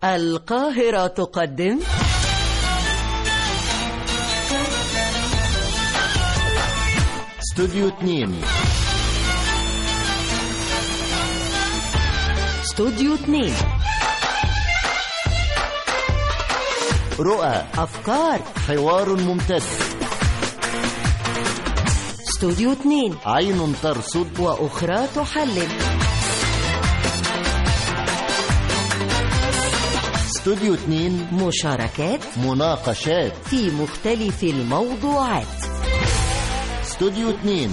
القاهرة تقدم استوديو 2 استوديو 2 رؤى أفكار حوار ممتد استوديو 2 عين ترصد وأخرى تحلل استوديو 2 مشاركات مناقشات في مختلف الموضوعات استوديو 2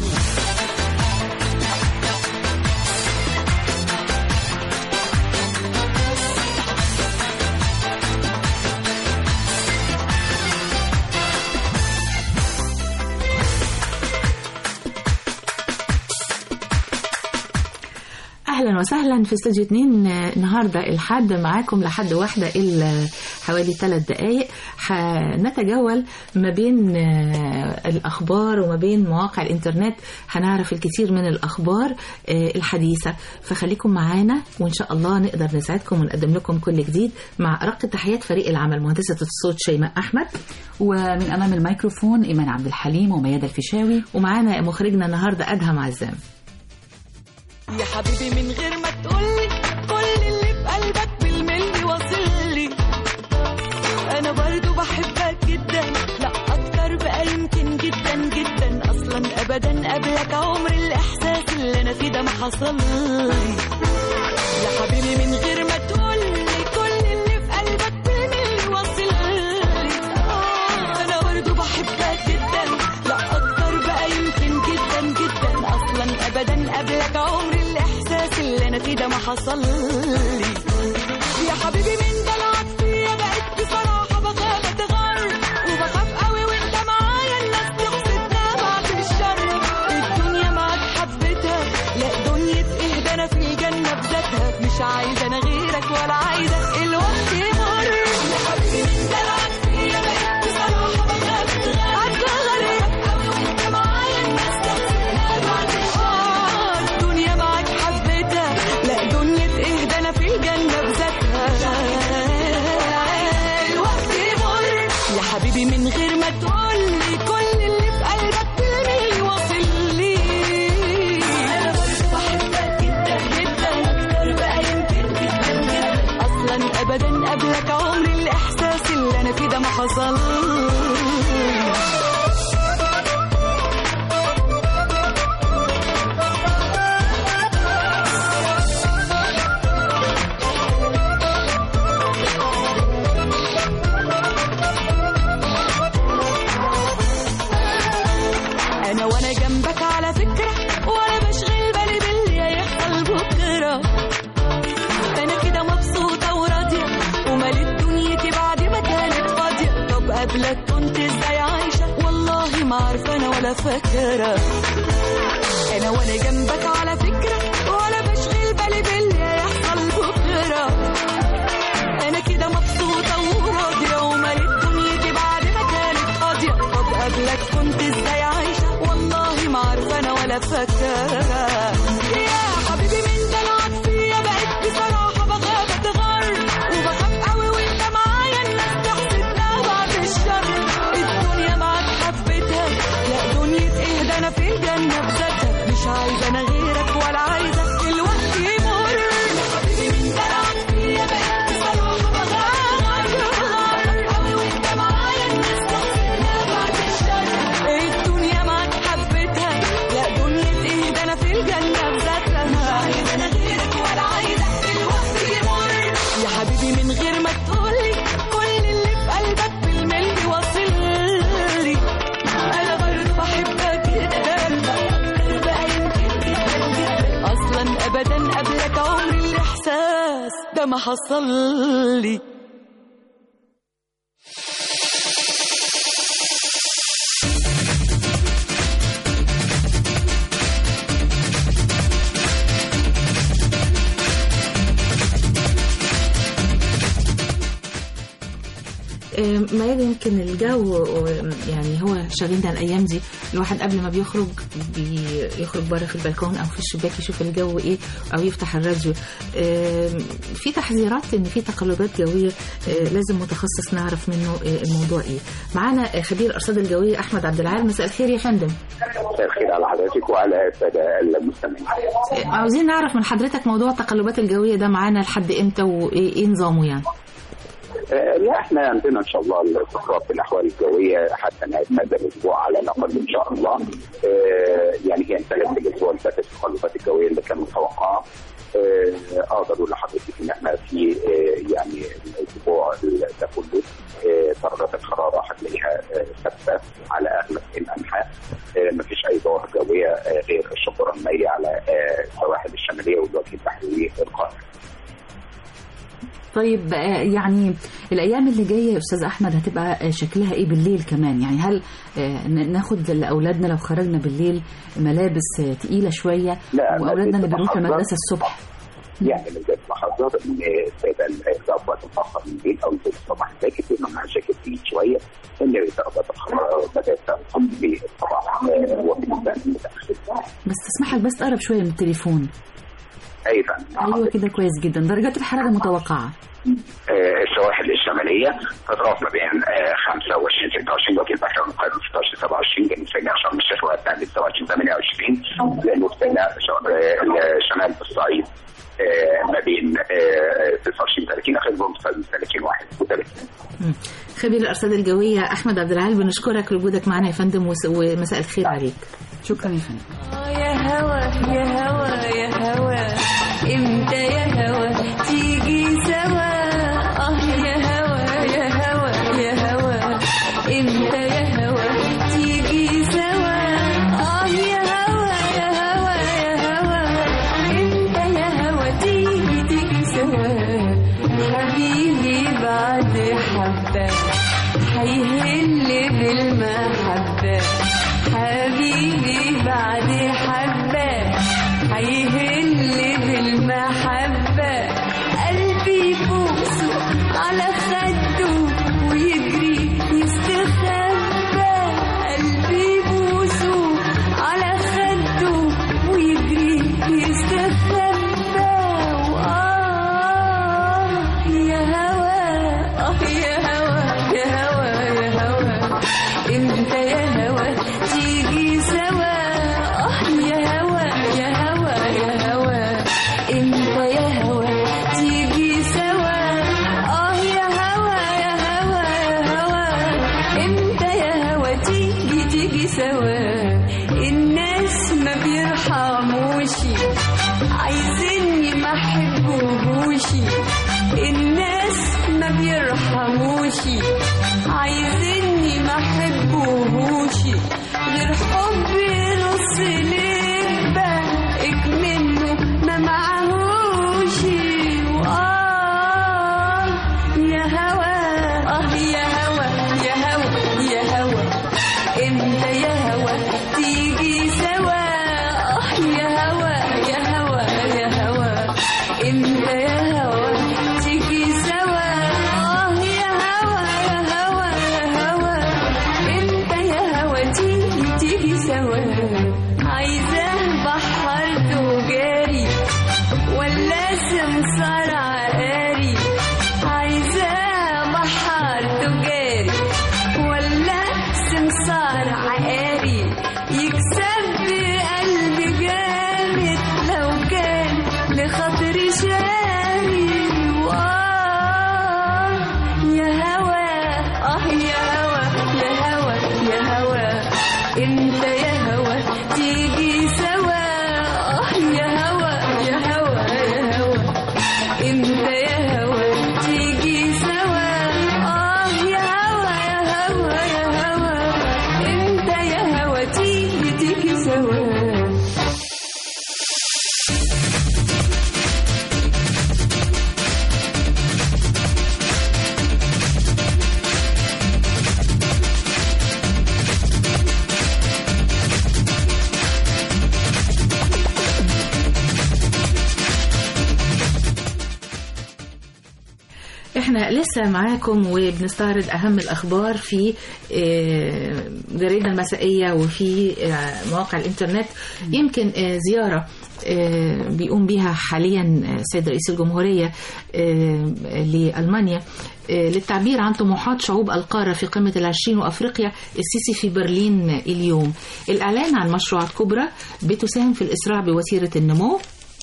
اهلا وسهلا في استوديو 2 النهارده الحد معاكم لحد واحده الا حوالي ثلاث دقائق هنتجول ما بين آه، الاخبار وما بين مواقع الانترنت هنعرف الكثير من الاخبار آه، الحديثه فخليكم معانا وان شاء الله نقدر نساعدكم ونقدم لكم كل جديد مع رق تحيات فريق العمل مهندسه الصوت شيماء احمد ومن امام الميكروفون ايمان عبد الحليم وميادة الفيشاوي ومعانا مخرجنا النهارده ادهم عزام يا حبيبي من غير ما تقولي كل اللي في قلبك بالملي واصلي انا برضو بحبك جدا لا اكتر بقى يمكن جدا جدا اصلا ابدا قبلك عمر الاحساس اللي انا فيه ده ما حصل لي يا حبيبي من غير ما تقولي كل اللي في قلبك بالملي واصلي آه، انا برضو بحبك جدا لا اكتر بقى يمكن جدا جدا اصلا ابدا قبلك عمر الاحساس اللي انا فيه ده ما حصل لي يا حبيبي من دلعك فيا بقيت بصراحه بخاف اتغر وبخاف قوي وانت معايا الناس تحسدنا بعد الشر الدنيا معاك حبيتها لا دنيا ايه ده انا في الجنه بذاتها مش عايزه انا غيرك ولا عايزه الوقت يمر يا حبيبي من دلعك فيا بقيت بصراحه بخاف اتغر قوي وانت معايا الناس تحسدنا بعد الشر الدنيا معاك حبيتها لا دنيا ايه ده انا في الجنه بذاتها الوقت يمر يا حبيبي من غير ما تقولي كل اللي في قلبك بالميل واصل لي انا برضه بحبك جدا جدا اكتر بقى يمكن جدا جدا اصلا ابدا قبلك عمري الاحساس اللي انا فيه ده ما حصل انا وانا جنبك على فكره ولا بشغل بالي باللي هيحصل بكره انا كده مبسوطه وراضيه ومالت دنيتي بعد ما كانت فاضيه طب قبلك كنت ازاي عايشه والله ما عارفه انا ولا فاكره انا وانا جنبك على فكره ولا بشغل بالي باللي هيحصل بكره انا كده مبسوطه وراضيه ومالت دنيتي بعد ما كانت فاضيه طب قبلك كنت ازاي عايشه والله ما عارفه انا ولا فاكره يا حبيبي من دلعك فيا بقيت بصراحه بخاف اتغر وبخاف قوي وانت معايا الناس تحسدنا بعد الشر الدنيا معاك حبيتها لا دنيا ايه ده انا في الجنه بذاتها مش عايزه انا غيرك ولا عايزه الوقت يمر يا حبيبي من دلعك فيا بقيت بصراحه بخاف اتغر قوي وانت معايا الناس تحسدنا بعد الشر الدنيا معاك حبيتها لا دنيا ايه ده انا في الجنه بذاتها مش عايزه انا غيرك ولا عايزه الوقت يمر يا حبيبي من غير ما تقولي كل اللي في قلبك بالملي واصل لي انا برضه بحبك جدا أكتر بقى يمكن جدا جدا اصلا ابدا قبلك عمري الاحساس ده ما حصل لي آه، ما يمكن الجو آه، يعني هو شاغلنا الايام دي الواحد قبل ما بيخرج بيخرج بره في البلكون او في الشباك يشوف الجو ايه او يفتح الراديو آه، في تحذيرات ان في تقلبات جويه آه، لازم متخصص نعرف منه آه، الموضوع ايه معانا آه، خبير الارصاد الجويه احمد عبد العال مساء الخير يا فندم مساء الخير على حضرتك وعلى الساده المستمعين. آه، عاوزين نعرف من حضرتك موضوع التقلبات الجويه ده معانا لحد امتى وايه إيه نظامه يعني آه، لا احنا عندنا ان شاء الله الاستقرار في الاحوال الجويه حتى نهايه هذا الاسبوع على الاقل ان شاء الله. آه، يعني هي انتهت الاسبوع اللي فات التقلبات الجويه اللي كانت متوقعه. آه، اقدر اقول لحضرتك ان احنا في آه، يعني الاسبوع ده كله آه، درجات الحراره هتلاقيها آه، ثابته على اغلب الانحاء آه، مفيش اي ظواهر جويه آه، غير الشبوره المائيه على آه، السواحل الشماليه والوجه البحري القاهره. طيب آه، يعني الايام اللي جايه يا استاذ احمد هتبقى آه، شكلها ايه بالليل كمان يعني هل آه، ن- ناخد لاولادنا لو خرجنا بالليل ملابس آه، تقيله شويه لا، واولادنا اللي بيروحوا ملابس المدرسه الصبح يعني من ذلك محافظات ان السيده الإرضاء في وقت متاخر من الليل او ينزل الصباح جاكيت يبقى مع جاكيت بعيد شويه ان درجات الحراره بدات تنخفض في الصباح آه، وفي المساء المتاخر. بس تسمحك بس تقرب شويه من التليفون ايضا ايوه كده كويس جدا درجات الحراره متوقعه آه، السواحل الشماليه تتراوح ما بين آه، 25 26 وجه البحر والقاهره 16 27 جنوب سيناء شرم الشيخ والتعليم 27 28 جنوب سيناء ش- آه، شمال الصعيد آه، ما بين آه، 29 30 اخرهم 30 31 مم. خبير الارصاد الجويه احمد عبد العال بنشكرك لوجودك معنا يا فندم وس- ومساء الخير عليك شكرا يا فندم آه يا هوا يا هوا يا هوا امتى يا هوا تيجي سوا اه يا هوا يا هوا يا هوا امتى يا هوا تيجي سوا اه يا هوا يا هوا يا هوا امتى يا هوا تيجي تيجي سوا حبيبي بعد حبه هيهل بالمحبه حبيبي بعد حبة هيهل بالمحبة قلبي يبوسه على خده ويجري يستخبى قلبي يبوسه على خده ويجري يستخبى وآه يا هوا آه يا هوا يا هوا يا هوا امتى يا هوا تيجي سوا اه يا هوا يا هوا يا هوا امتى يا هوا تيجي سوا اه يا هوا يا هوا يا هوا امتى يا هوا تيجي تيجي سوا الناس ما بيرحموش عايزيني ما احبهوش الناس ما بيرحموش عايزيني ما احبهوش غير حبي نص لبه منه ما معهوش وآه يا هوا اه يا هوا يا هوا يا هوا امتى يا هوا تيجي سوا اه يا هوا يا هوا يا هوا امتى يا هوا تيجي سوا اه يا هوا يا هوا يا هوا امتى يا هوا تيجي تيجي سوا عايزاه بحر تجاري ولا سمسار عقاري عايزاه بحر تجاري ولا سمسار عقاري احنا لسه معاكم وبنستعرض اهم الاخبار في آه، جريدة المسائية وفي آه، مواقع الانترنت يمكن آه، زيارة آه، بيقوم بها حاليا آه، السيد رئيس الجمهورية آه، لألمانيا آه، للتعبير عن طموحات شعوب القارة في قمة العشرين وأفريقيا السيسي في برلين اليوم الإعلان عن مشروعات كبرى بتساهم في الإسراع بوتيرة النمو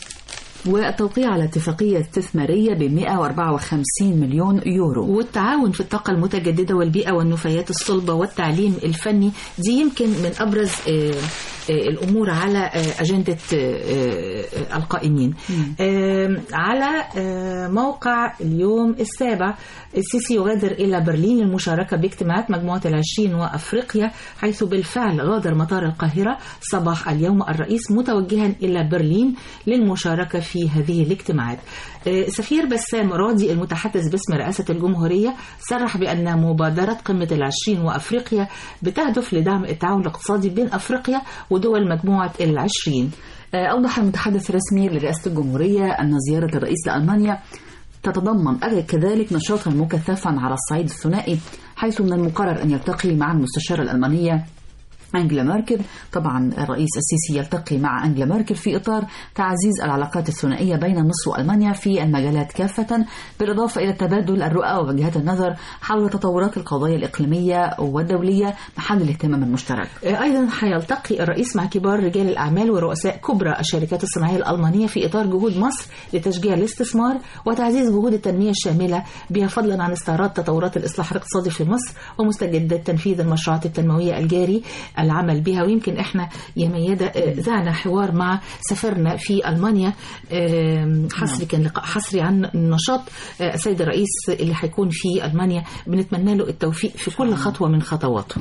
والتوقيع على اتفاقية استثمارية ب 154 مليون يورو والتعاون في الطاقة المتجددة والبيئة والنفايات الصلبة والتعليم الفني دي يمكن من أبرز آه، آه، الأمور على آه، أجندة آه، آه، القائمين آه، على آه، موقع اليوم السابع السيسي يغادر إلى برلين للمشاركة باجتماعات مجموعة العشرين وأفريقيا حيث بالفعل غادر مطار القاهرة صباح اليوم الرئيس متوجها إلى برلين للمشاركة في هذه الاجتماعات آه، سفير بسام راضي المتحدث باسم رئاسة الجمهورية صرح بأن مبادرة قمة العشرين وأفريقيا بتهدف لدعم التعاون الاقتصادي بين أفريقيا ودول مجموعة العشرين آه، أوضح المتحدث الرسمي لرئاسة الجمهورية أن زيارة الرئيس لألمانيا تتضمن كذلك نشاطا مكثفا على الصعيد الثنائي حيث من المقرر أن يلتقي مع المستشارة الألمانية أنجلا ميركل طبعا الرئيس السيسي يلتقي مع أنجلا ميركل في إطار تعزيز العلاقات الثنائية بين مصر وألمانيا في المجالات كافة بالإضافة إلى تبادل الرؤى ووجهات النظر حول تطورات القضايا الإقليمية والدولية محل الاهتمام المشترك أيضا حيلتقي الرئيس مع كبار رجال الأعمال ورؤساء كبرى الشركات الصناعية الألمانية في إطار جهود مصر لتشجيع الاستثمار وتعزيز جهود التنمية الشاملة بها فضلا عن استعراض تطورات الإصلاح الاقتصادي في مصر ومستجدات تنفيذ المشروعات التنموية الجاري العمل بها ويمكن احنا يا ميادة آه، ذعنا حوار مع سفرنا في ألمانيا آم، حصري كان لقاء حصري عن نشاط آه، السيد الرئيس اللي هيكون في ألمانيا بنتمنى له التوفيق في كل خطوة من خطواته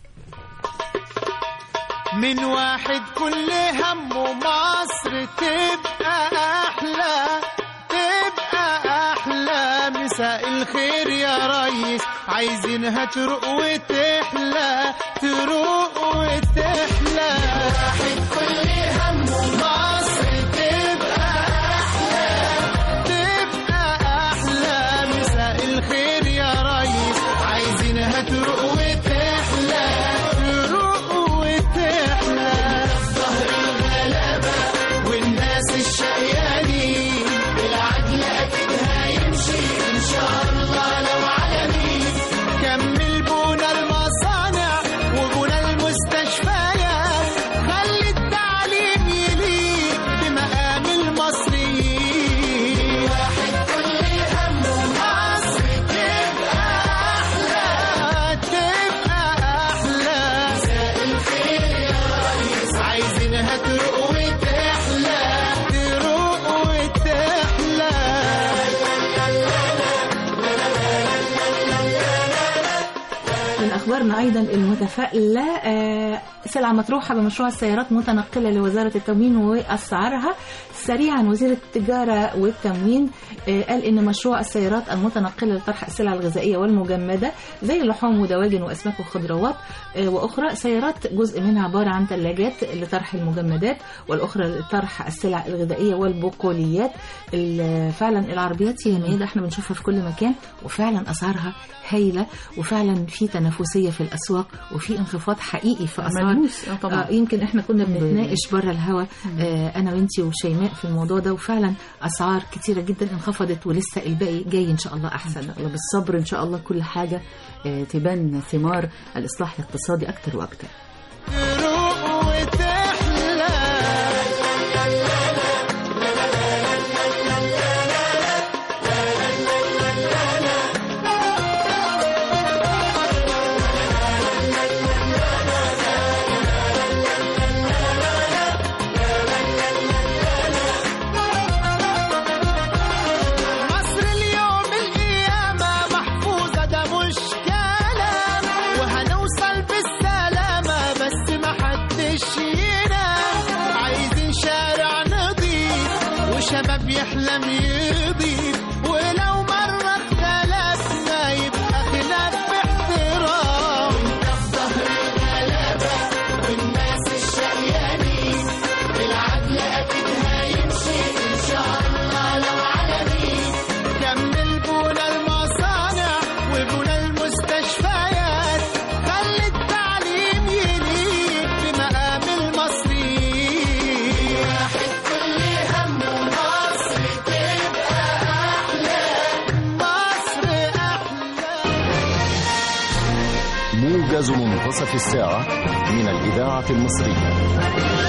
من واحد كل همه مصر تبقى أحلى تبقى أحلى مساء الخير يا ريس عايزينها تروق وتحلى تروق وتحلى واحد كل همه مصر تبقى أحلى تبقى أحلى مساء الخير يا ريس عايزينها تروق وتحلى تروق وتحلى ظهر الغلابة والناس الشقيانين بالعدل أكيد هيمشي إن شاء الله لو على مين كمل بونا المصانع وبونا المستشفيات خلي التعليم يليق بمقام المصريين واحد كل همه مصر تبقى أحلى تبقى أحلى مساء الخير يا ريس عايزينها تروق وتحلى تروق وتحلى من أخبارنا أيضا المتفائلة آه، سلعة مطروحة بمشروع السيارات متنقلة لوزارة التموين وأسعارها سريعا وزير التجارة والتموين آه، قال إن مشروع السيارات المتنقلة لطرح السلع الغذائية والمجمدة زي اللحوم ودواجن وأسماك وخضروات آه، وأخرى سيارات جزء منها عبارة عن ثلاجات لطرح المجمدات والأخرى لطرح السلع الغذائية والبقوليات ال- فعلا العربيات هي ميادة احنا بنشوفها في كل مكان وفعلا أسعارها هايلة وفعلا في تنافسية في الأسواق وفي انخفاض حقيقي في أسعار ملموس، آه طبعاً. آه يمكن احنا كنا بنتناقش بره الهوا آه أنا وأنتي وشيماء في الموضوع ده وفعلا أسعار كتيرة جدا انخفضت ولسه الباقي جاي إن شاء الله أحسن الله بالصبر إن شاء الله كل حاجة آه، تبان ثمار الإصلاح الاقتصادي أكتر وأكتر تروق وتحلى مصر اليوم القيامة محفوظة ده مش كلام وهنوصل بالسلامة موجز منتصف الساعة من الإذاعة المصرية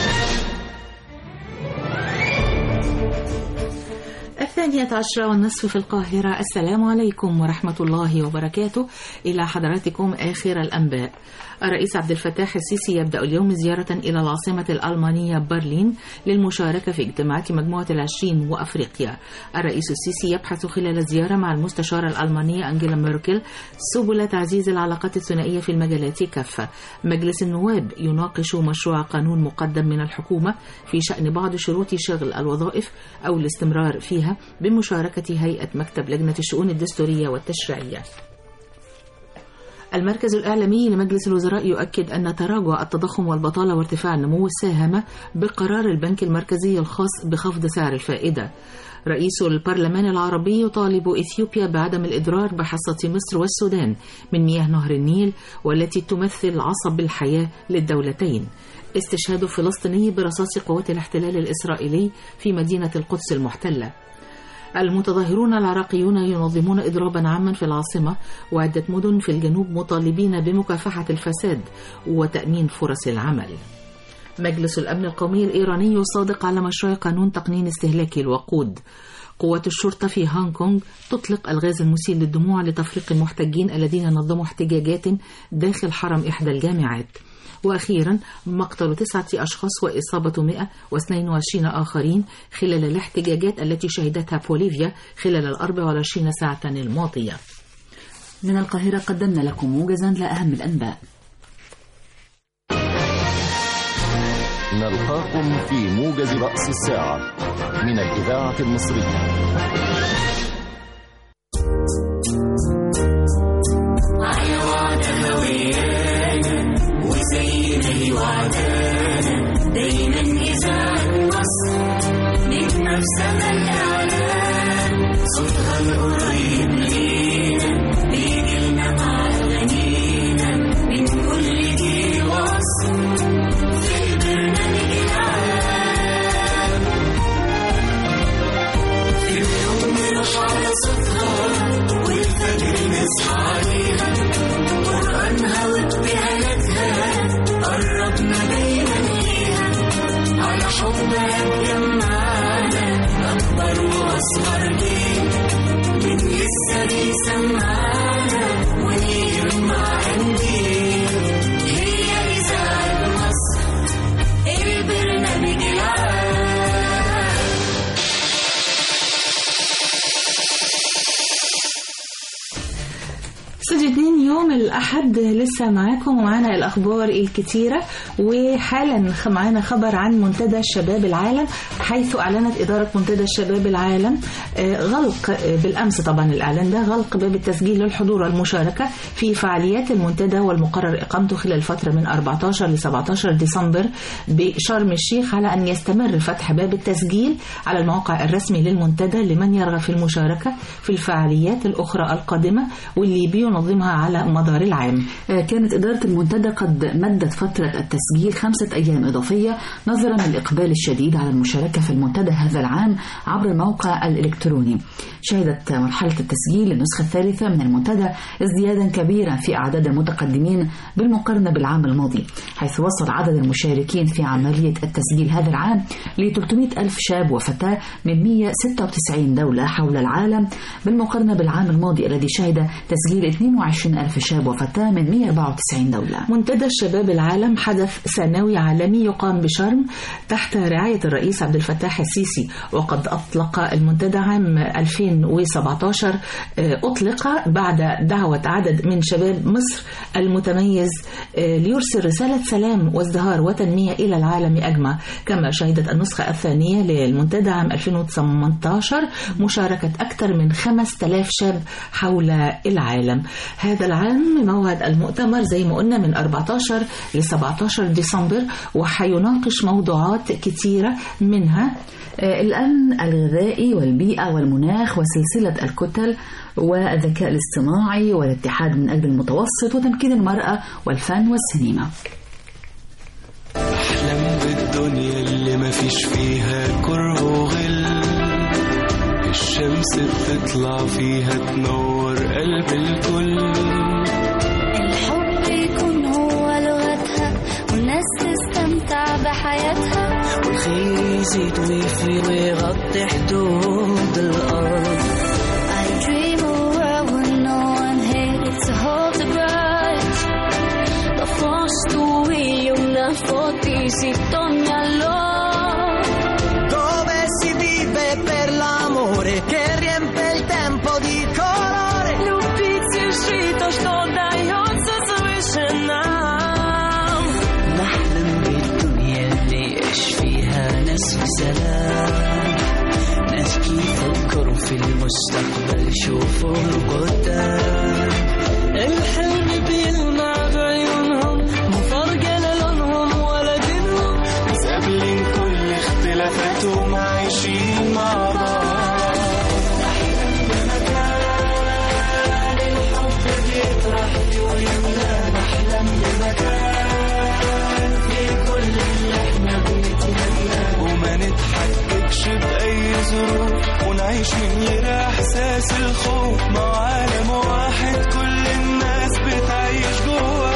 الثانية عشرة والنصف في القاهرة السلام عليكم ورحمة الله وبركاته إلى حضراتكم آخر الأنباء الرئيس عبد الفتاح السيسي يبدأ اليوم زيارة إلى العاصمة الألمانية برلين للمشاركة في اجتماعات مجموعة العشرين وأفريقيا الرئيس السيسي يبحث خلال الزيارة مع المستشارة الألمانية أنجيلا ميركل سبل تعزيز العلاقات الثنائية في المجالات كافة مجلس النواب يناقش مشروع قانون مقدم من الحكومة في شأن بعض شروط شغل الوظائف أو الاستمرار فيها بمشاركة هيئة مكتب لجنة الشؤون الدستورية والتشريعية المركز الإعلامي لمجلس الوزراء يؤكد أن تراجع التضخم والبطالة وارتفاع النمو ساهم بقرار البنك المركزي الخاص بخفض سعر الفائدة رئيس البرلمان العربي يطالب إثيوبيا بعدم الإضرار بحصة مصر والسودان من مياه نهر النيل والتي تمثل عصب الحياة للدولتين استشهاد فلسطيني برصاص قوات الاحتلال الإسرائيلي في مدينة القدس المحتلة المتظاهرون العراقيون ينظمون إضرابا عاما في العاصمة وعدة مدن في الجنوب مطالبين بمكافحة الفساد وتأمين فرص العمل مجلس الأمن القومي الإيراني يصادق على مشروع قانون تقنين استهلاك الوقود قوات الشرطة في هونغ كونغ تطلق الغاز المسيل للدموع لتفريق المحتجين الذين نظموا احتجاجات داخل حرم إحدى الجامعات وأخيرا مقتل تسعة أشخاص وإصابة 122 آخرين خلال الاحتجاجات التي شهدتها بوليفيا خلال ال 24 ساعة الماضية من القاهرة قدمنا لكم موجزا لأهم الأنباء نلقاكم في موجز رأس الساعة من الإذاعة المصرية استوديو 2 يوم الأحد لسه معاكم ومعانا الأخبار الكتيرة وحالا خ- معانا خبر عن منتدى شباب العالم حيث أعلنت إدارة منتدى شباب العالم آه، غلق آه، بالأمس طبعا الإعلان ده غلق باب التسجيل للحضور والمشاركة في فعاليات المنتدى والمقرر إقامته خلال الفترة من 14 ل 17 ديسمبر بشرم الشيخ على أن يستمر فتح باب التسجيل على الموقع الرسمي للمنتدى لمن يرغب في المشاركة في الفعاليات الأخرى القادمة واللي بينظمها على مدار العام آه، كانت إدارة المنتدى قد مدت فترة التسجيل خمسة أيام إضافية نظرا للإقبال الشديد على المشاركة في المنتدى هذا العام عبر الموقع الإلكتروني شهدت مرحلة التسجيل للنسخة الثالثة من المنتدى ازديادا كبيرا في أعداد المتقدمين بالمقارنة بالعام الماضي حيث وصل عدد المشاركين في عملية التسجيل هذا العام ل 300 ألف شاب وفتاة من 196 دولة حول العالم بالمقارنة بالعام الماضي الذي شهد تسجيل 22 ألف شاب وفتاة من 194 دولة منتدى الشباب العالم حدث سنوي عالمي يقام بشرم تحت رعاية الرئيس عبد الفتاح السيسي وقد أطلق المنتدى عام 2017 آه، أطلق بعد دعوة عدد من شباب مصر المتميز آه، ليرسل رسالة سلام وازدهار وتنمية إلى العالم أجمع كما شهدت النسخة الثانية للمنتدى عام 2018 مشاركة أكثر من 5000 شاب حول العالم هذا العام موعد المؤتمر زي ما قلنا من 14 ل 17 ديسمبر وحيناقش موضوعات كتيرة منها آه، الأمن الغذائي والبيئة والمناخ وسلسلة الكتل والذكاء الاصطناعي والاتحاد من أجل المتوسط وتمكين المرأة والفن والسينما احلم بالدنيا اللي مفيش فيها كره وغل الشمس بتطلع فيها تنور قلب الكل الحب يكون الداخلي يزيد ويفيد ويغطي حدود الأرض I dream a world where no one hates to hold the grudge. La force tu e una fotisi ogni allora. Dove si vive per l'amore che riempie il tempo di colore. Любить и жить то, что дается свыше нам. نحلم بالدنيا اللي يعيش فيها ناس في سلام ناس يفكروا في المستقبل يشوفوا القدام الحلم بيلمع بعيونهم مو فرقة لا لونهم ولا دينهم بس قابلين كل اختلافاتهم عايشين مع بعض وما نتحككش بأي ظروف ونعيش من غير إحساس الخوف مع عالم واحد كل الناس بتعيش جواه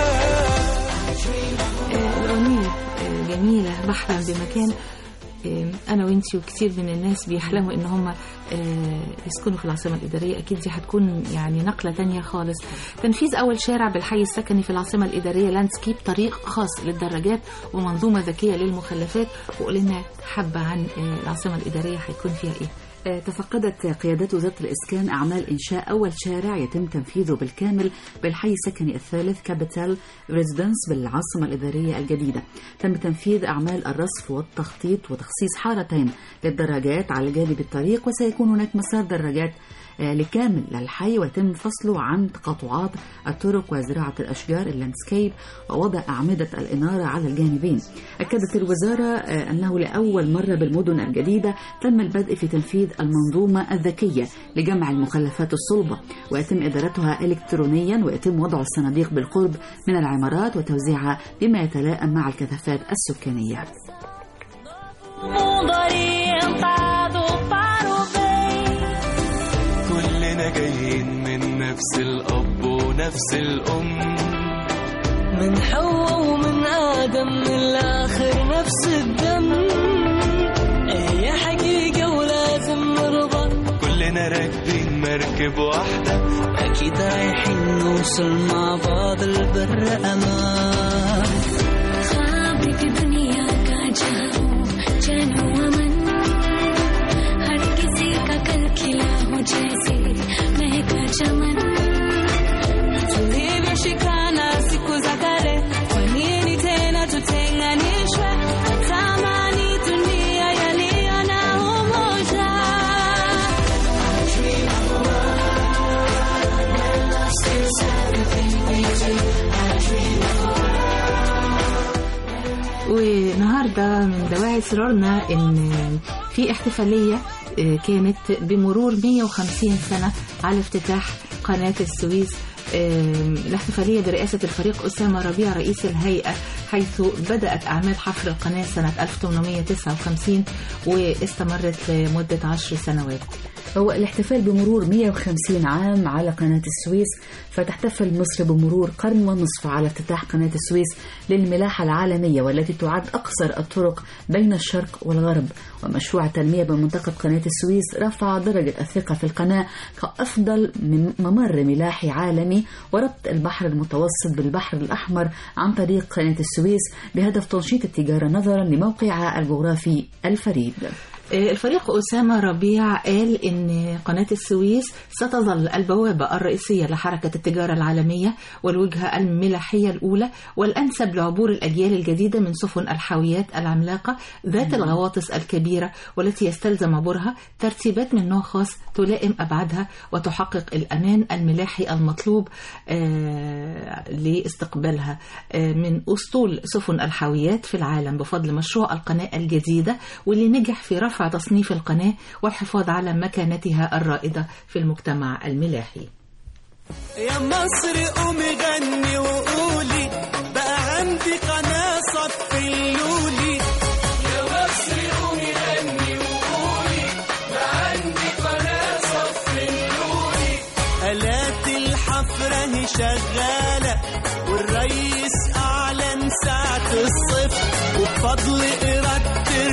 آه، الأغنية آه، جميلة بحلم بمكان آه، أنا وأنتي وكثير من الناس بيحلموا إن هم آه، يسكنوا في العاصمة الإدارية أكيد دي هتكون يعني نقلة تانية خالص تنفيذ أول شارع بالحي السكني في العاصمة الإدارية لاندسكيب طريق خاص للدراجات ومنظومة ذكية للمخلفات وقول لنا حبة عن آه، العاصمة الإدارية هيكون فيها إيه آه، تفقدت قيادات وزارة الإسكان أعمال إنشاء أول شارع يتم تنفيذه بالكامل بالحي السكني الثالث كابيتال ريزيدنس بالعاصمة الإدارية الجديدة تم تنفيذ أعمال الرصف والتخطيط وتخصيص حارتين للدراجات على جانب الطريق وسيكون هناك مسار دراجات آه، لكامل للحي ويتم فصله عن تقاطعات الطرق وزراعة الأشجار اللاندسكيب ووضع أعمدة الإنارة على الجانبين أكدت الوزارة آه، أنه لأول مرة بالمدن الجديدة تم البدء في تنفيذ المنظومة الذكية لجمع المخلفات الصلبة ويتم إدارتها إلكترونيا ويتم وضع الصناديق بالقرب من العمارات وتوزيعها بما يتلائم مع الكثافات السكانية Mundo orientado para o bem. كلنا جايين من نفس الأب ونفس الأم من حواء ومن آدم من الآخر نفس الدم هي حقيقة ولازم نرضى كلنا راكبين مركب واحدة أكيد رايحين نوصل مع بعض البر أمان ख्वाब की दुनिया का जहां चैन हो अमन हर किसी का कल खिला हो जैसे महका चमन tulivyoshikana siku za kale, kwa nini tena tutenganishwe? Tamani dunia yaliyo na umoja. والنهارده من دواعي سرورنا ان في احتفاليه آه، كانت بمرور 150 سنه على افتتاح قناه السويس آم، الاحتفالية برئاسة الفريق أسامة ربيع رئيس الهيئة حيث بدأت أعمال حفر القناة سنة 1859 واستمرت لمدة عشر سنوات هو الاحتفال بمرور 150 عام على قناة السويس فتحتفل مصر بمرور قرن ونصف على افتتاح قناة السويس للملاحة العالمية والتي تعد أقصر الطرق بين الشرق والغرب ومشروع التنمية بمنطقة قناة السويس رفع درجة الثقة في القناة كأفضل من ممر ملاحي عالمي وربط البحر المتوسط بالبحر الأحمر عن طريق قناة السويس بهدف تنشيط التجارة نظرا لموقعها الجغرافي الفريد آه، الفريق أسامة ربيع قال إن قناة السويس ستظل البوابة الرئيسية لحركة التجارة العالمية والوجهة الملاحية الأولى والأنسب لعبور الأجيال الجديدة من سفن الحاويات العملاقة ذات الغواطس الكبيرة والتي يستلزم عبورها ترتيبات من نوع خاص تلائم أبعادها وتحقق الأمان الملاحي المطلوب آه، لاستقبالها آه، من أسطول سفن الحاويات في العالم بفضل مشروع القناة الجديدة واللي نجح في رفع تصنيف القناة والحفاظ على مكانتها الرائدة في المجتمع الملاحي يا مصر قومي غني وقولي بقى عندي قناة صف اللولي يا مصر قومي غني وقولي بقى عندي قناة صف اللولي آلات الحفرة هي شغالة والريس أعلن ساعة الصفر وبفضل إرادة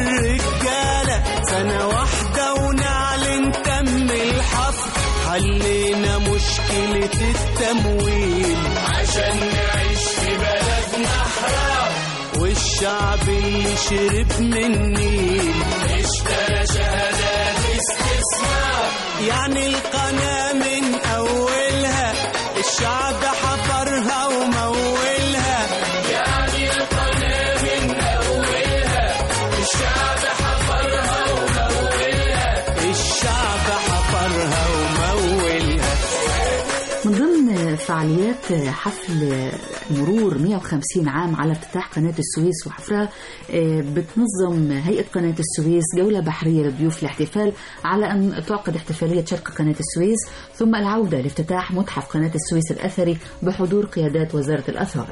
مشكلة التمويل عشان نعيش في بلدنا حرام والشعب اللي شرب من النيل اشترى شهادات استثمار يعني القناة من أولها الشعب حفرها ومولها يعني القناة من أولها الشعب حفرها ومولها الشعب حفرها ومولها من ضمن فعاليات حفل مرور 150 عام على افتتاح قناة السويس وحفرها آه، بتنظم هيئة قناة السويس جولة بحرية للضيوف الاحتفال على أن تعقد احتفالية شرق قناة السويس ثم العودة لافتتاح متحف قناة السويس الأثري بحضور قيادات وزارة الآثار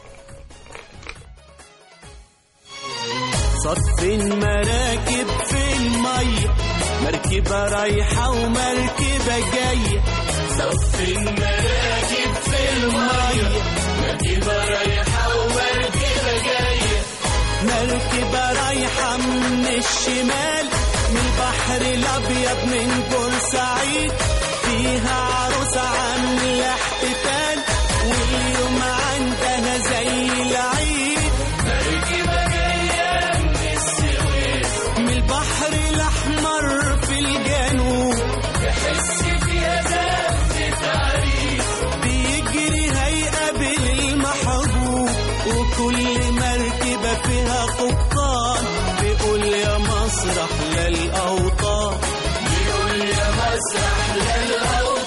صف المراكب في المية مركبة رايحة ومركبة جاية صف المراكب في المية مركبة رايحة ومركبة جاية مركبة رايحة من الشمال من البحر الأبيض من بورسعيد فيها عروسة عاملة احتفال واليوم عندها زي العيد مركبة جاية من السويس من البحر الأحمر في الجنوب تحس فيها زفة عريس بيجري هيقابل المحبوب وكل مركبة فيها قبطان بيقول يا مسرح للأوطان بيقول يا مسرح للأوطان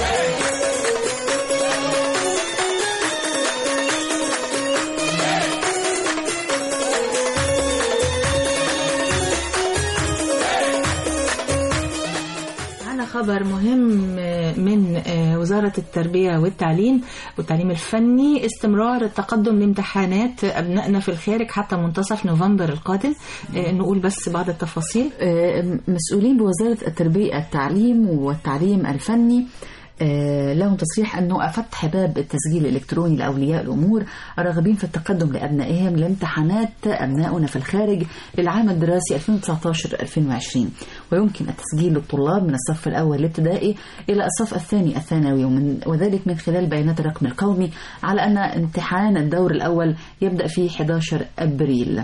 معنا خبر مهم من وزارة التربية والتعليم والتعليم الفني استمرار التقدم بامتحانات أبنائنا في الخارج حتى منتصف نوفمبر القادم نقول بس بعض التفاصيل آه، مسؤولين بوزارة التربية التعليم والتعليم الفني آه، لهم تصريح أنه فتح باب التسجيل الإلكتروني لأولياء الأمور الراغبين في التقدم لأبنائهم لامتحانات أبنائنا في الخارج للعام الدراسي 2019-2020 ويمكن التسجيل للطلاب من الصف الأول الابتدائي إلى الصف الثاني الثانوي ومن وذلك من خلال بيانات الرقم القومي على أن امتحان الدور الأول يبدأ في 11 أبريل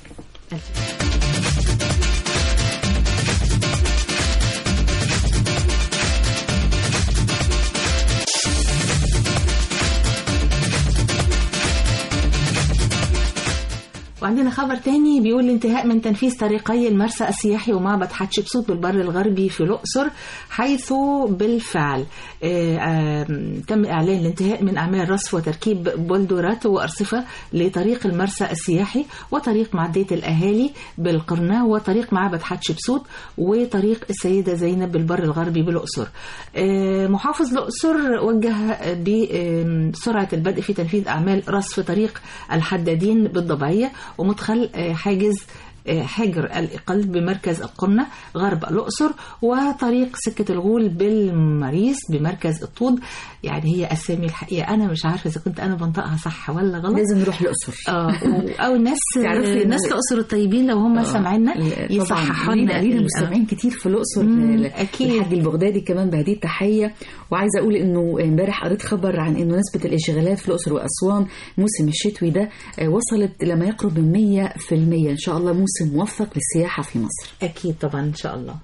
وعندنا خبر تاني بيقول الانتهاء من تنفيذ طريقي المرسى السياحي ومعبد حتشبسوت بالبر الغربي في الأقصر حيث بالفعل آه، آه، تم إعلان الانتهاء من أعمال رصف وتركيب بولدورات وأرصفة لطريق المرسى السياحي وطريق معدية الأهالي بالقرنة وطريق معبد حتشبسوت وطريق السيدة زينب بالبر الغربي بالأقصر آه، محافظ الأقصر وجه بسرعة البدء في تنفيذ أعمال رصف طريق الحدادين بالضبعية ومدخل آه، حاجز آه، حجر الإقل بمركز القرنة غرب الأقصر وطريق سكة الغول بالمريس بمركز الطود يعني هي أسامي الحقيقة أنا مش عارفة إذا كنت أنا بنطقها صح ولا غلط لازم نروح الأقصر اه و- أو الناس تعرفي الناس إن- الأقصر الطيبين لو هم سامعينا يصححوا يصححوا لنا لنا ال- مستمعين كتير في الاقصر مم، اكيد الحاج البغدادي كمان بهديه التحيه وعايزه اقول انه امبارح قريت خبر عن انه نسبه الانشغالات في الاقصر واسوان موسم الشتوي ده آه، وصلت لما يقرب من 100% ان شاء الله موسم موفق للسياحه في مصر أكيد طبعا إن شاء الله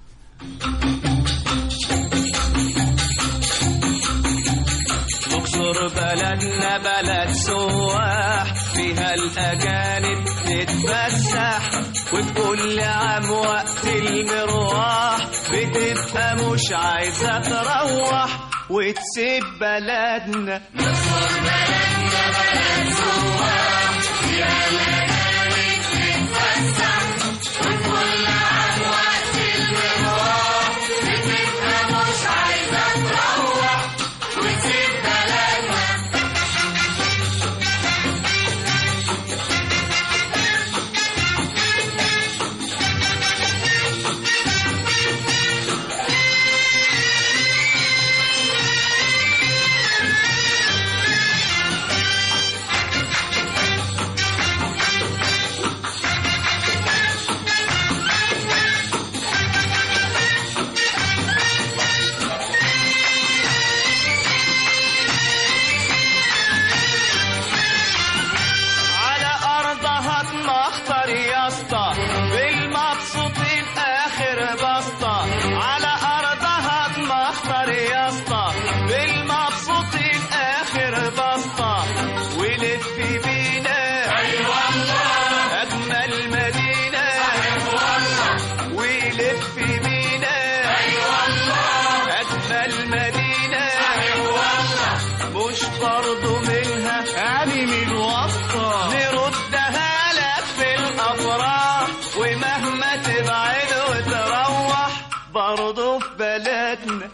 اقصر بلدنا بلد سواح فيها الأجانب تتفسح وكل عام وقت المروح بتبقى مش عايزة تروح وتسيب بلدنا برضو منها يعني من وسطة نردها لك في الأفراح ومهما تبعد وتروح برضو في بلدنا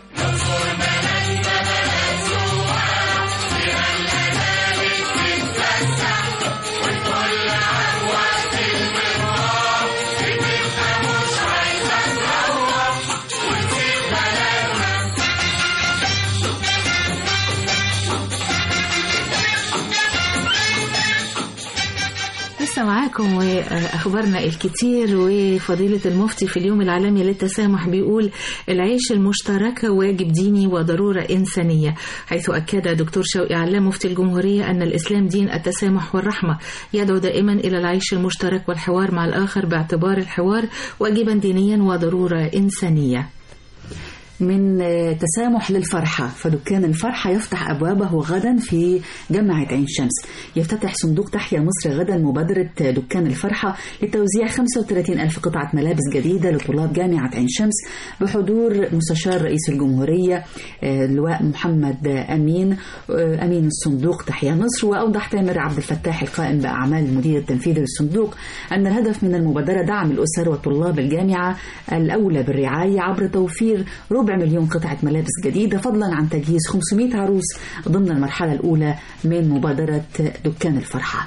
لسه معاكم واخبارنا الكتير وفضيله المفتي في اليوم العالمي للتسامح بيقول العيش المشترك واجب ديني وضروره انسانيه حيث اكد دكتور شوقي علام مفتي الجمهوريه ان الاسلام دين التسامح والرحمه يدعو دائما الى العيش المشترك والحوار مع الاخر باعتبار الحوار واجبا دينيا وضروره انسانيه من تسامح للفرحة فدكان الفرحة يفتح أبوابه غدا في جامعة عين شمس يفتتح صندوق تحيا مصر غدا مبادرة دكان الفرحة لتوزيع 35 ألف قطعة ملابس جديدة لطلاب جامعة عين شمس بحضور مستشار رئيس الجمهورية اللواء محمد أمين أمين الصندوق تحيا مصر وأوضح تامر عبد الفتاح القائم بأعمال المدير التنفيذي للصندوق أن الهدف من المبادرة دعم الأسر وطلاب الجامعة الأولى بالرعاية عبر توفير ربع مليون قطعة ملابس جديدة فضلا عن تجهيز 500 عروس ضمن المرحلة الأولى من مبادرة دكان الفرحة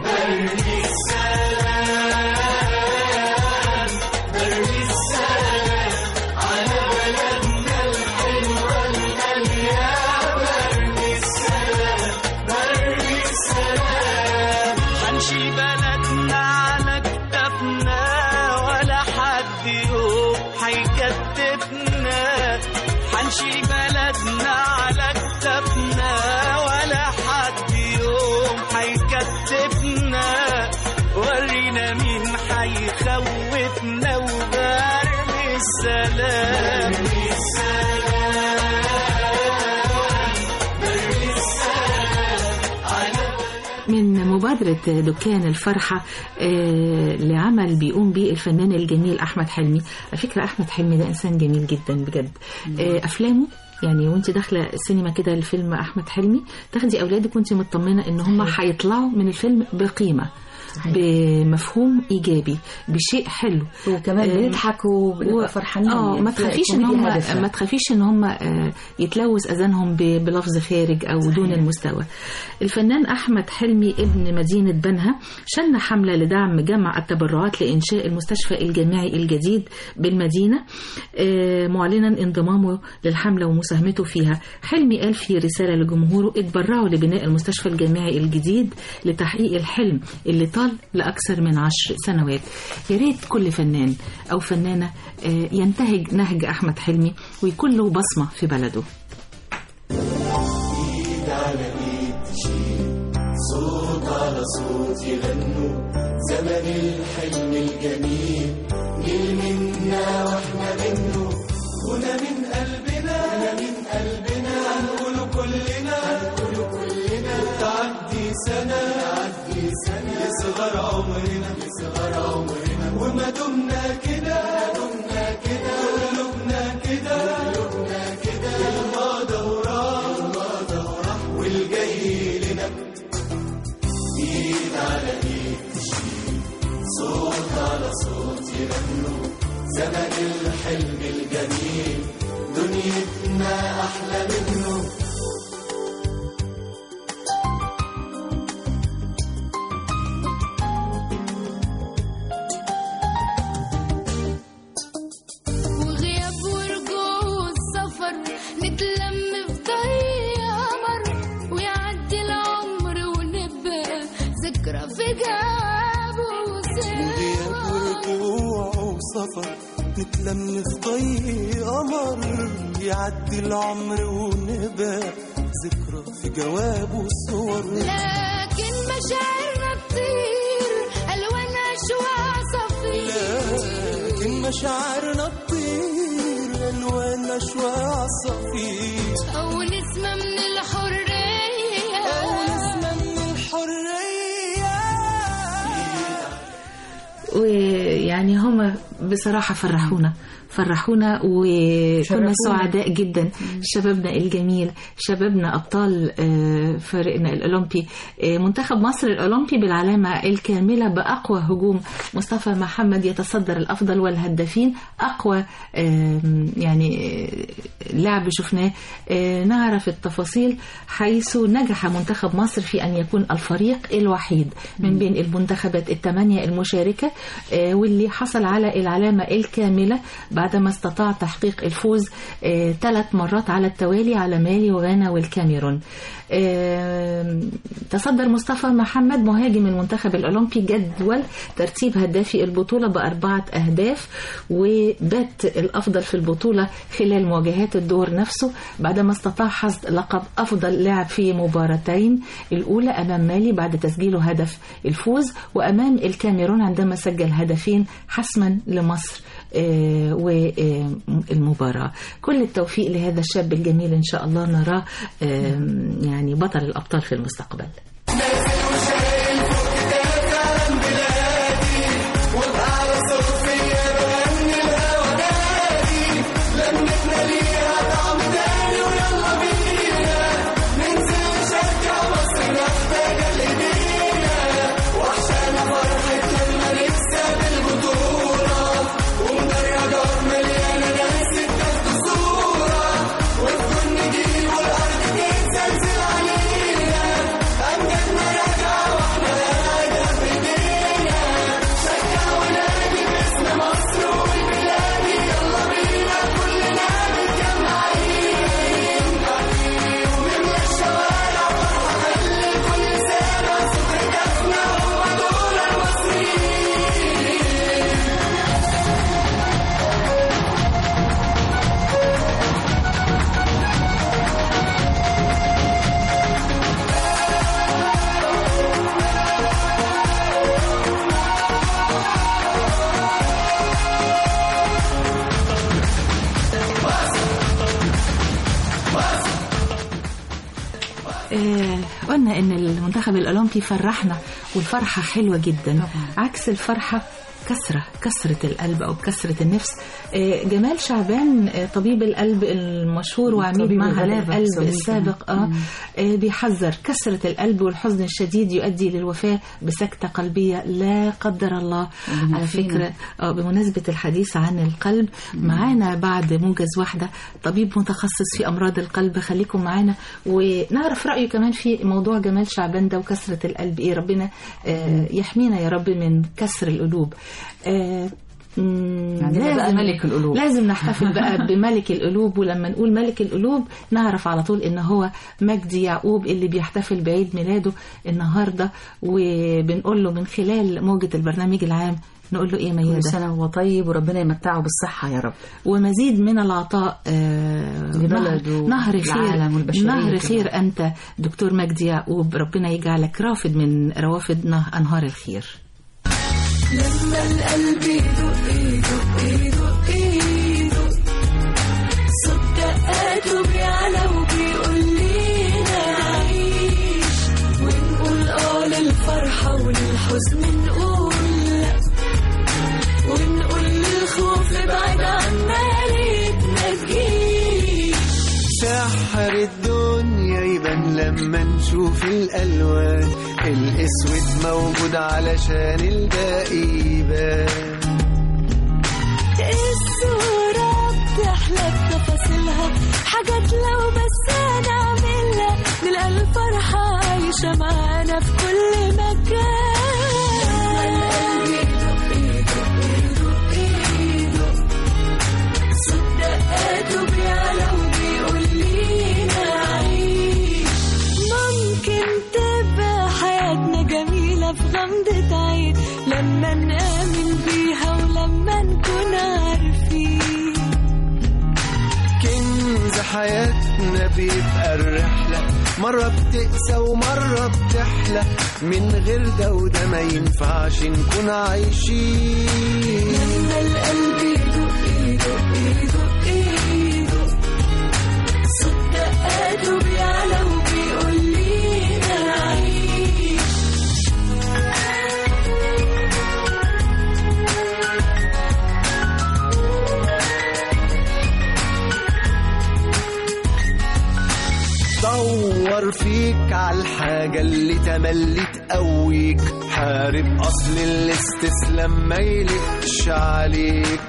هنشيل بلدنا على كتافنا ولا حد يوم هيكتفنا هنشيل بلدنا على كتافنا ولا حد يوم هيكتفنا ورينا مين هيخوفنا وبرمي السلام من مبادرة دكان الفرحة آه، لعمل بيقوم به الفنان الجميل أحمد حلمي على فكرة أحمد حلمي ده إنسان جميل جدا بجد آه، أفلامه يعني وانت داخله السينما كده الفيلم احمد حلمي تاخدي اولادك وانت مطمنه ان هم هيطلعوا من الفيلم بقيمه بمفهوم ايجابي بشيء حلو وكمان آه، بنضحكوا وبنبقى فرحانين اه يعني ما في تخافيش ان كوميديا هم هادفة. ما تخافيش ان هم آه، يتلوث اذانهم ب- بلفظ خارج او دون المستوى الفنان احمد حلمي ابن مدينه بنها شن حمله لدعم جمع التبرعات لانشاء المستشفى الجامعي الجديد بالمدينه آه، معلنا انضمامه للحمله ومساهمته فيها حلمي قال في رساله لجمهوره اتبرعوا لبناء المستشفى الجامعي الجديد لتحقيق الحلم اللي طال لاكثر من عشر سنوات يا ريت كل فنان او فنانه آه، ينتهج نهج احمد حلمي ويكون له بصمه في بلده ايد على ايد تشيل صوت على صوت يغنوا زمن الحلم الجميل نيل منا واحنا منه هنا من قلبنا هنا من قلبنا هنقوله كلنا هنقوله كلنا وتعدي سنة تعدي سنة يصغر عمرنا يصغر عمرنا وما دمنا كده ما دمنا كده قلوبنا كده قلوبنا كده الماضي وراح الماضي وراح والجاي لنا ايد على ايد تشيل صوت على صوت يغنوا زمن الحلم الجميل دنيتنا احلى منه وغياب ورجوع والسفر نتلم في ضي قمر ويعدي العمر ونبقى ذكرى في جاب وغياب ورجوع وسفر نتلم في ضي قمر يعدي العمر ونبقى ذكرى في جواب وصور لكن مشاعرنا تطير الوان اشواق صفير لكن مشاعرنا تطير الوان اشواق صفير او نسمة من الحرية او نسمة من الحرية ويعني هم بصراحة فرحونا فرحونا وكنا شرفونا. سعداء جدا شبابنا الجميل شبابنا أبطال آه، فريقنا الأولمبي آه، منتخب مصر الأولمبي بالعلامة الكاملة بأقوى هجوم مصطفى محمد يتصدر الأفضل والهدافين أقوى آم، يعني آه، لعب شفناه آه، نعرف التفاصيل حيث نجح منتخب مصر في أن يكون الفريق الوحيد من بين المنتخبات الثمانية المشاركة آه، واللي حصل على العلامة الكاملة بعدما استطاع تحقيق الفوز ثلاث مرات على التوالي على مالي وغانا والكاميرون آه، تصدر مصطفى محمد مهاجم المنتخب الأولمبي جدول ترتيب هدافي البطولة بأربعة أهداف وبات الأفضل في البطولة خلال مواجهات الدور نفسه بعدما استطاع حصد لقب أفضل لاعب في مباراتين الأولى أمام مالي بعد تسجيله هدف الفوز وأمام الكاميرون عندما سجل هدفين حسما لمصر آه، والمباراة كل التوفيق لهذا الشاب الجميل إن شاء الله نراه آه، يعني بطل الأبطال في المستقبل آه، قلنا ان المنتخب الاولمبي فرحنا والفرحه حلوه جدا عكس الفرحه كسرة كسرة القلب أو كسرة النفس آه، جمال شعبان آه، طبيب القلب المشهور وعميد طبيب معهد الغلابة القلب بيسموه. السابق آه آه، بيحذر كسرة القلب والحزن الشديد يؤدي للوفاة بسكتة قلبية لا قدر الله ربنا على يعافينا. فكرة آه، بمناسبة الحديث عن القلب معانا بعد موجز واحدة طبيب متخصص في أمراض القلب خليكم معانا ونعرف رأيه كمان في موضوع جمال شعبان ده وكسرة القلب إيه ربنا آه، يحمينا يا رب من كسر القلوب آه، مم، عندنا بقى ملك القلوب. لازم نحتفل بقى بملك القلوب ولما نقول ملك القلوب نعرف على طول ان هو مجدي يعقوب اللي بيحتفل بعيد ميلاده النهارده وبنقول له من خلال موجة البرنامج العام نقول له ايه كل ميادة سنة وهو طيب وربنا يمتعه بالصحة يا رب ومزيد من العطاء آه، لبلده نهر- نهر والعالم خير والبشرية نهر كمان. خير انت دكتور مجدي يعقوب ربنا يجعلك رافد من روافد نه- انهار الخير لما القلب يدق يدق يدق يدق صوت دقاته بيعلى وبيقول لينا نعيش ونقول اه للفرحة وللحزن نقول لا ونقول للخوف ابعد عنا يا ريت ما تجيش سحر الدنيا يبان لما نشوف الألوان الأسود موجود علشان الباقي يبان الصورة بتحلى بتفاصيلها حاجات لو بس هنعملها نلقى الفرحة عايشة معانا في كل مكان صوت دقاته بيعلى وبيقول لينا عيش ممكن تبقى حياتنا جميلة في غمضة عين لما نآمن بيها ولما نكون عارفين كنز حياتنا بيبقى الرحلة مرة بتقسى ومرة بتحلى من غير ده وده ما ينفعش نكون عايشين لما القلب يدق يدق يدق يدق صوت دقاته بيعلى وبيقول لينا عيش دور فيك على الحاجة اللي تملي تقويك حارب أصل الاستسلام ما يلقش عليك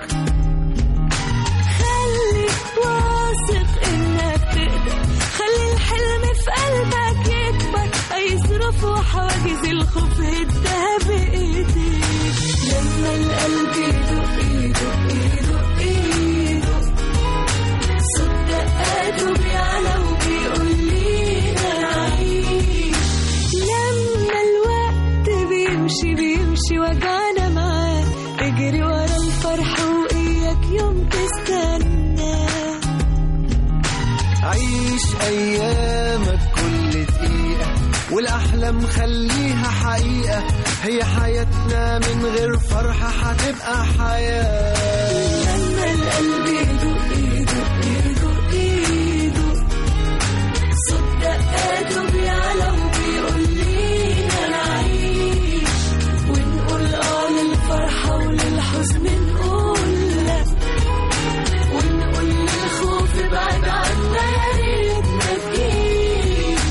خليك واثق انك تقدر خلي الحلم في قلبك يكبر هيصرف وحواجز الخوف هدها بايديك لما القلب يدق يدق يدق يدق صوت دقاته بيعلى وبيقول لينا نعيش لما الوقت بيمشي بيمشي وجعنا معاه اجري ورا الفرح وإياك يوم تستنى عيش أيامك كل دقيقة والأحلام خليها حقيقة هي حياتنا من غير فرحة هتبقى حياة لما القلب يدق يدق يدق يدق صوت دقاته بيعلى وبيقول لينا نعيش ونقول اه للفرحة وللحزن نقول لا ونقول للخوف ابعد عنا يا ريت ما تجيش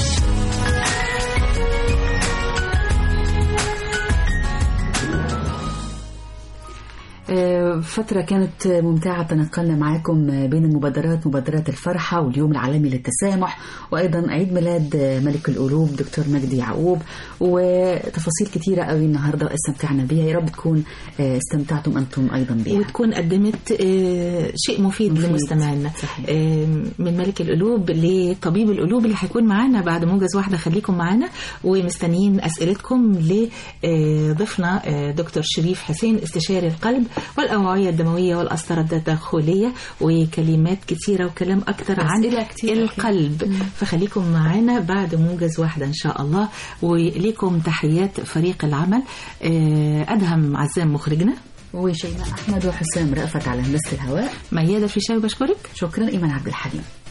آه، فترة كانت ممتعة تنقلنا معاكم بين المبادرات مبادرات الفرحة واليوم العالمي للتسامح وأيضا عيد ميلاد ملك القلوب دكتور مجدي يعقوب وتفاصيل كتيرة قوي النهاردة استمتعنا بيها يا رب تكون آه، استمتعتم أنتم أيضا بيها وتكون قدمت آه، شيء مفيد, مفيد. لمستمعينا صحيح. آه، من ملك القلوب لطبيب القلوب اللي هيكون معانا بعد موجز واحدة خليكم معانا ومستنيين أسئلتكم لضيفنا دكتور شريف حسين استشاري القلب والأوعية الدموية والأسطرة التداخلية وكلمات كتيرة وكلام أكتر عن أسئلة كتيرة. القلب فخليكم معانا بعد موجز واحدة إن شاء الله وليكم تحيات فريق العمل آه، أدهم عزام مخرجنا وشيماء أحمد وحسام رأفت على هندسة الهواء ميادة الفيشاوي بشكرك شكرا إيمان عبد الحليم